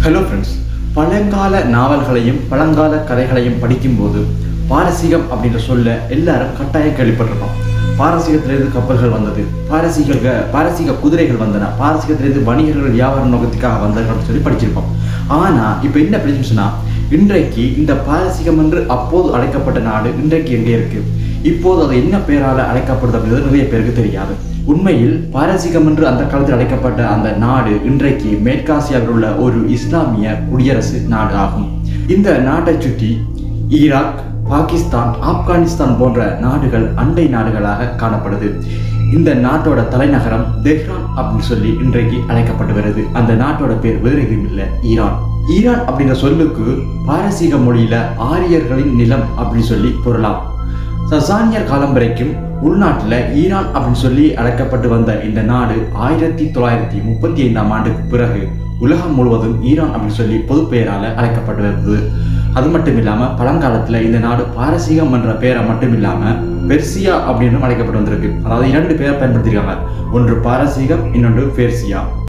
hello friends பழங்கால நாவல்களையும் பழங்கால கதைகளையும் படிக்கும்போது பாரசீகம் அப்படின்ற சொல்ல எல்லாரும் கட்டாயம் கேள்விப்பட்டிருப்போம் பாரசீகத்திலிருந்து கப்பல்கள் வந்தது பாரசீக பாரசீக குதிரைகள் வந்தன பாரசீகத்திலிருந்து வணிகர்கள் வியாபார நோக்கத்துக்காக வந்தார்கள் அப்படின்னு சொல்லி படிச்சிருப்போம் ஆனால் இப்போ என்ன பிரச்சனைனா இன்றைக்கு இந்த பாரசீகம் என்று அப்போது அழைக்கப்பட்ட நாடு இன்றைக்கு எங்கே இருக்கு இப்போது அது என்ன பெயரால் அழைக்கப்படுது அப்படின்றது நிறைய பேருக்கு தெரியாது உண்மையில் பாரசீகம் என்று அந்த காலத்தில் அழைக்கப்பட்ட அந்த நாடு இன்றைக்கு மேற்காசியாவில் உள்ள ஒரு இஸ்லாமிய குடியரசு நாடு ஆகும் இந்த நாட்டை சுற்றி ஈராக் பாகிஸ்தான் ஆப்கானிஸ்தான் போன்ற நாடுகள் அண்டை நாடுகளாக காணப்படுது இந்த நாட்டோட தலைநகரம் தெஹ்ரான் அப்படின்னு சொல்லி இன்றைக்கு அழைக்கப்பட்டு வருது அந்த நாட்டோட பேர் வேறு எதுவும் இல்லை ஈரான் ஈரான் அப்படிங்கிற சொல்லுக்கு பாரசீக மொழியில ஆரியர்களின் நிலம் அப்படின்னு சொல்லி பொருளாம் சசானியர் காலம் வரைக்கும் உள்நாட்டில் ஈரான் அப்படின்னு சொல்லி அழைக்கப்பட்டு வந்த இந்த நாடு ஆயிரத்தி தொள்ளாயிரத்தி முப்பத்தி ஐந்தாம் ஆண்டுக்கு பிறகு உலகம் முழுவதும் ஈரான் அப்படின்னு சொல்லி பொது பெயரால் அழைக்கப்பட்டு வருது அது மட்டும் இல்லாமல் பழங்காலத்தில் இந்த நாடு பாரசீகம் என்ற பெயரை மட்டும் இல்லாமல் பெர்சியா அப்படின்னு அழைக்கப்பட்டு வந்திருக்கு அதாவது இரண்டு பேரை பயன்படுத்தியிருக்காங்க ஒன்று பாரசீகம் இன்னொன்று பெர்சியா